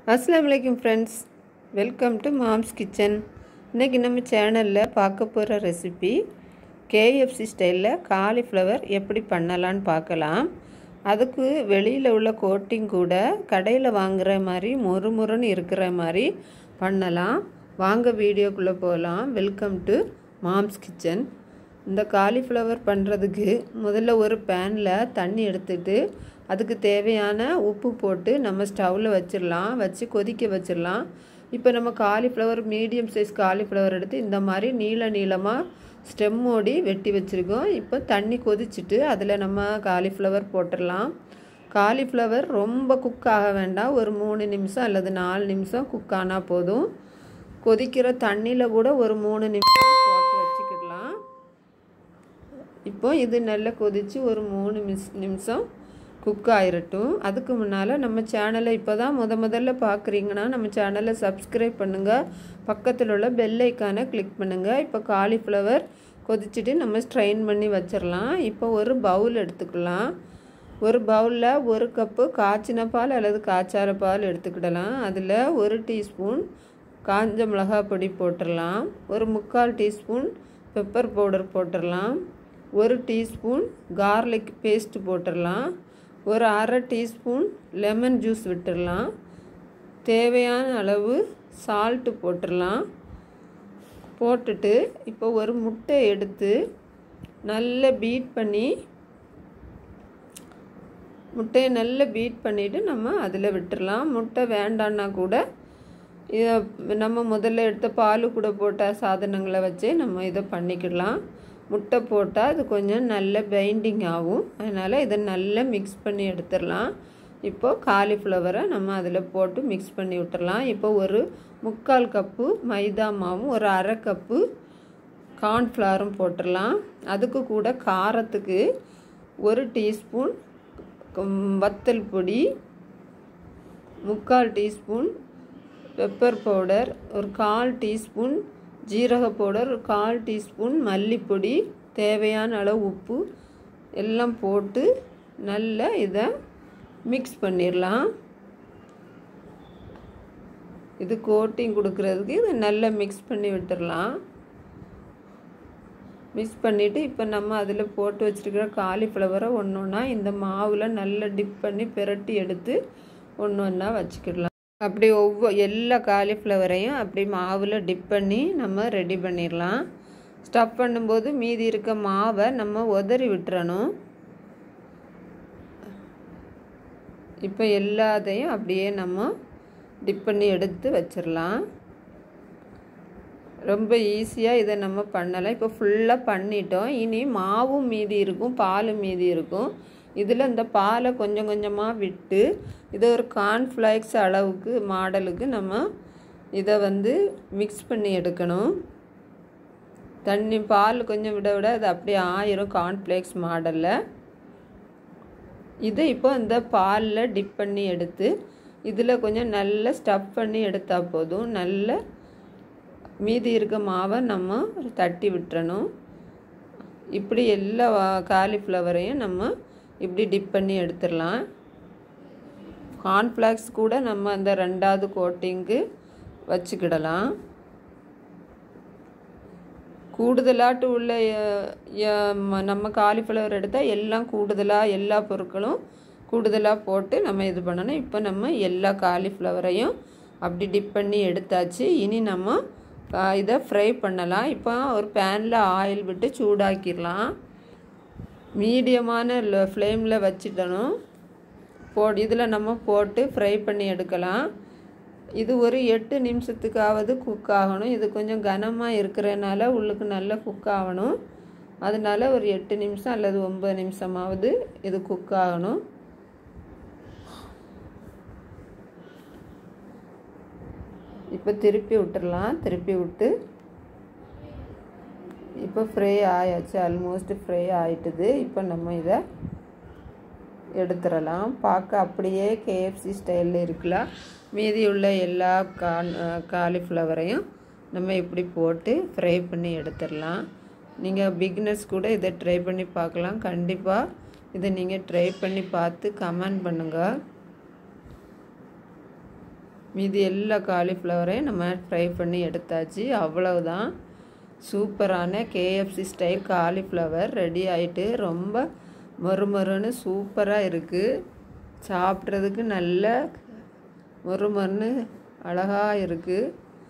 அஸ்ஸலாமு அலைக்கும் friends welcome to mom's kitchen இன்றைக்கி நம்ம சேனலில் பார்க்க போகிற ரெசிபி கேஎஃப்சி ஸ்டைலில் காலிஃப்ளவர் எப்படி பண்ணலான்னு பார்க்கலாம் அதுக்கு வெளியில் உள்ள கோட்டிங் கூட கடையில் வாங்குற மாதிரி மொறு மொறுன்னு இருக்கிற மாதிரி பண்ணலாம் வாங்க வீடியோக்குள்ளே போகலாம் வெல்கம் டு மாம்ஸ் கிச்சன் இந்த காலிஃப்ளவர் பண்ணுறதுக்கு முதல்ல ஒரு பேனில் தண்ணி எடுத்துட்டு அதுக்கு தேவையான உப்பு போட்டு நம்ம ஸ்டவ்வில் வச்சிடலாம் வச்சு கொதிக்க வச்சிடலாம் இப்போ நம்ம காலிஃப்ளவர் மீடியம் சைஸ் காலிஃப்ளவர் எடுத்து இந்த மாதிரி நீள நீளமாக ஸ்டெம்மோடி வெட்டி வச்சுருக்கோம் இப்போ தண்ணி கொதிச்சுட்டு அதில் நம்ம காலிஃப்ளவர் போட்டுடலாம் காலிஃப்ளவர் ரொம்ப குக் ஆக வேண்டாம் ஒரு மூணு நிமிஷம் அல்லது நாலு நிமிஷம் குக் ஆனால் போதும் கொதிக்கிற தண்ணியில் கூட ஒரு மூணு நிமிஷம் போட்டு வச்சுக்கிடலாம் இப்போ இது நல்லா கொதித்து ஒரு மூணு மிஸ் நிமிஷம் குக் ஆயிரட்டும் அதுக்கு முன்னால் நம்ம சேனலை இப்போ தான் முத முதல்ல பார்க்குறீங்கன்னா நம்ம சேனலை சப்ஸ்கிரைப் பண்ணுங்கள் பக்கத்தில் உள்ள பெல் ஐக்கானை கிளிக் பண்ணுங்கள் இப்போ காலிஃப்ளவர் கொதிச்சுட்டு நம்ம ஸ்ட்ரெயின் பண்ணி வச்சிடலாம் இப்போ ஒரு பவுல் எடுத்துக்கலாம் ஒரு பவுலில் ஒரு கப்பு காய்ச்சின பால் அல்லது காய்ச்சார பால் எடுத்துக்கிடலாம் அதில் ஒரு டீஸ்பூன் காஞ்ச மிளகாய் பொடி போட்டுடலாம் ஒரு முக்கால் டீஸ்பூன் பெப்பர் பவுடர் போட்டுடலாம் ஒரு டீஸ்பூன் கார்லிக் பேஸ்ட் போட்டுடலாம் ஒரு அரை டீஸ்பூன் லெமன் ஜூஸ் விட்டுடலாம் தேவையான அளவு சால்ட்டு போட்டுடலாம் போட்டுட்டு இப்போ ஒரு முட்டை எடுத்து நல்லா பீட் பண்ணி முட்டையை நல்லா பீட் பண்ணிவிட்டு நம்ம அதில் விட்டுடலாம் முட்டை வேண்டான்னா கூட இதை நம்ம முதல்ல எடுத்த பால் கூட போட்ட சாதனங்களை வச்சே நம்ம இதை பண்ணிக்கிடலாம் முட்டை போட்டால் அது கொஞ்சம் நல்ல பைண்டிங் ஆகும் அதனால் இதை நல்லா மிக்ஸ் பண்ணி எடுத்துடலாம் இப்போது காலிஃப்ளவரை நம்ம அதில் போட்டு மிக்ஸ் பண்ணி விட்டுறலாம் இப்போ ஒரு முக்கால் கப்பு மைதா மாவும் ஒரு அரை கப்பு கார்ன்ஃப்ளவரும் போட்டுடலாம் அதுக்கு கூட காரத்துக்கு ஒரு டீஸ்பூன் வத்தல் பொடி முக்கால் டீஸ்பூன் பெப்பர் பவுடர் ஒரு கால் டீஸ்பூன் ஜீரக பவுடர் ஒரு கால் டீஸ்பூன் மல்லிப்பொடி தேவையான அளவு உப்பு எல்லாம் போட்டு நல்லா இதை மிக்ஸ் பண்ணிடலாம் இது கோட்டிங் கொடுக்கறதுக்கு இதை நல்லா மிக்ஸ் பண்ணி விட்டுடலாம் மிக்ஸ் பண்ணிவிட்டு இப்போ நம்ம அதில் போட்டு வச்சுருக்கிற காலிஃப்ளவரை ஒன்று ஒன்றா இந்த மாவில் நல்லா டிப் பண்ணி பிரட்டி எடுத்து ஒன்று ஒன்றா வச்சுக்கிடலாம் அப்படி ஒவ்வொரு எல்லா காலிஃப்ளவரையும் அப்படி மாவில் டிப் பண்ணி நம்ம ரெடி பண்ணிடலாம் ஸ்டஃப் பண்ணும்போது மீதி இருக்க மாவை நம்ம உதறி விட்டுறணும் இப்போ எல்லாத்தையும் அப்படியே நம்ம டிப் பண்ணி எடுத்து வச்சிடலாம் ரொம்ப ஈஸியாக இதை நம்ம பண்ணலாம் இப்போ ஃபுல்லாக பண்ணிட்டோம் இனி மாவும் மீதி இருக்கும் பாலும் மீதி இருக்கும் இதில் இந்த பாலை கொஞ்சம் கொஞ்சமாக விட்டு இதை ஒரு கார்ன்ஃப்ளேக்ஸ் அளவுக்கு மாடலுக்கு நம்ம இதை வந்து மிக்ஸ் பண்ணி எடுக்கணும் தண்ணி பால் கொஞ்சம் விட விட அது அப்படியே ஆயிரும் கார்ன்ஃப்ளேக்ஸ் மாடலில் இதை இப்போ இந்த பாலில் டிப் பண்ணி எடுத்து இதில் கொஞ்சம் நல்லா ஸ்டஃப் பண்ணி எடுத்தால் போதும் நல்ல மீதி இருக்க மாவை நம்ம தட்டி விட்டுறணும் இப்படி எல்லா காலிஃப்ளவரையும் நம்ம இப்படி டிப் பண்ணி எடுத்துடலாம் கார்ன்ஃப்ளாக்ஸ் கூட நம்ம அந்த ரெண்டாவது கோட்டிங்க்கு வச்சுக்கிடலாம் கூடுதலாட்டு உள்ள நம்ம காலிஃப்ளவர் எடுத்தால் எல்லாம் கூடுதலாக எல்லா பொருட்களும் கூடுதலாக போட்டு நம்ம இது பண்ணணும் இப்போ நம்ம எல்லா காலிஃப்ளவரையும் அப்படி டிப் பண்ணி எடுத்தாச்சு இனி நம்ம இதை ஃப்ரை பண்ணலாம் இப்போ ஒரு பேனில் ஆயில் விட்டு சூடாக்கிடலாம் மீடியமான ஃப்ளேமில் வச்சிடணும் போ இதில் நம்ம போட்டு ஃப்ரை பண்ணி எடுக்கலாம் இது ஒரு எட்டு நிமிஷத்துக்காவது குக் ஆகணும் இது கொஞ்சம் கனமாக இருக்கிறனால உள்ளுக்கு நல்லா குக் ஆகணும் அதனால ஒரு எட்டு நிமிஷம் அல்லது ஒம்பது நிமிஷமாவது இது குக் ஆகணும் இப்போ திருப்பி விட்டுடலாம் திருப்பி விட்டு இப்போ ஃப்ரை ஆயாச்சு ஆல்மோஸ்ட் ஃப்ரை ஆயிட்டுது இப்போ நம்ம இதை எடுத்துடலாம் பார்க்க அப்படியே கேஎஃப்சி ஸ்டைலில் இருக்கலாம் மீதி உள்ள எல்லா கான் காலிஃப்ளவரையும் நம்ம இப்படி போட்டு ஃப்ரை பண்ணி எடுத்துடலாம் நீங்கள் பிக்னஸ் கூட இதை ட்ரை பண்ணி பார்க்கலாம் கண்டிப்பாக இதை நீங்கள் ட்ரை பண்ணி பார்த்து கமெண்ட் பண்ணுங்கள் மீதி எல்லா காலிஃப்ளவரையும் நம்ம ஃப்ரை பண்ணி எடுத்தாச்சு அவ்வளவுதான் சூப்பரான கேஎஃப்சி ஸ்டைல் காலிஃப்ளவர் ரெடி ஆகிட்டு ரொம்ப மொறுமொறுன்னு சூப்பராக இருக்குது சாப்பிட்றதுக்கு நல்ல மொறுமொறுன்னு அழகாக இருக்குது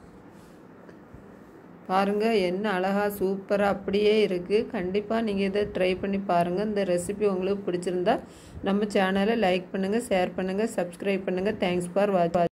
பாருங்கள் என்ன அழகாக சூப்பராக அப்படியே இருக்குது கண்டிப்பாக நீங்கள் இதை ட்ரை பண்ணி பாருங்கள் இந்த ரெசிபி உங்களுக்கு பிடிச்சிருந்தா நம்ம சேனலை லைக் பண்ணுங்கள் ஷேர் பண்ணுங்கள் சப்ஸ்கிரைப் பண்ணுங்கள் தேங்க்ஸ் ஃபார் வாட்ச்